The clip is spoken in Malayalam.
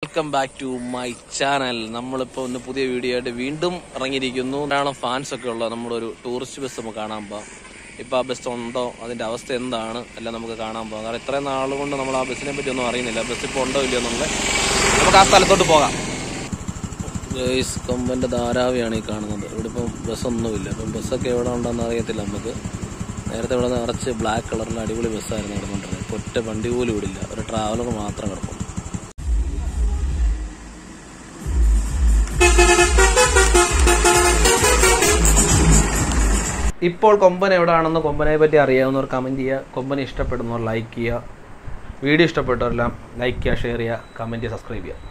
welcome back to my channel നമ്മളിപ്പോൾ ഒന്ന് പുതിയ വീഡിയോ ആയിട്ട് വീണ്ടും ഇറങ്ങിയിരിക്കുന്നു ധാരാളം ഫാൻസ് ഒക്കെ ഉള്ള നമ്മുടെ ഒരു ടൂറിസ്റ്റ് ബസ് നമുക്ക് കാണാൻ പോകാം ഇപ്പം ആ ബസ് ഉണ്ടോ അതിന്റെ അവസ്ഥ എന്താണ് എല്ലാം നമുക്ക് കാണാൻ പോകാം കാരണം ഇത്രയും നാൾ കൊണ്ട് നമ്മൾ ആ ബസ്സിനെ പറ്റി ഒന്നും അറിയുന്നില്ല ബസ് ഇപ്പോൾ ഉണ്ടോ ഇല്ലയോ എന്നുള്ളത് നമുക്ക് ആ സ്ഥലത്തോട്ട് പോകാം ഗേസ് കൊമ്പന്റെ ധാരാവിയാണ് ഈ കാണുന്നത് ഇവിടെ ഇപ്പം ബസ്സൊന്നുമില്ല ഇപ്പം ബസ്സൊക്കെ എവിടെ ഉണ്ടെന്ന് അറിയത്തില്ല നമുക്ക് നേരത്തെ ഇവിടെ നിറച്ച് ബ്ലാക്ക് കളറിൽ അടിപൊളി ബസ്സായിരുന്നു കിടന്നുകൊണ്ടിരുന്നത് ഇപ്പൊ ഒറ്റ വണ്ടി പോലും ഇവിടില്ല ഒരു ട്രാവലർ മാത്രം കിടക്കുന്നു ഇപ്പോൾ കൊമ്പൻ എവിടെയാണെന്ന് കൊമ്പനെ പറ്റി അറിയാവുന്നവർ കമൻറ്റ് ചെയ്യുക കൊമ്പനെ ഇഷ്ടപ്പെടുന്നവർ ലൈക്ക് ചെയ്യുക വീഡിയോ ഇഷ്ടപ്പെട്ടവരെല്ലാം ലൈക്ക് ചെയ്യുക ഷെയർ ചെയ്യുക കമൻറ്റ് ചെയ്യുക സബ്സ്ക്രൈബ് ചെയ്യുക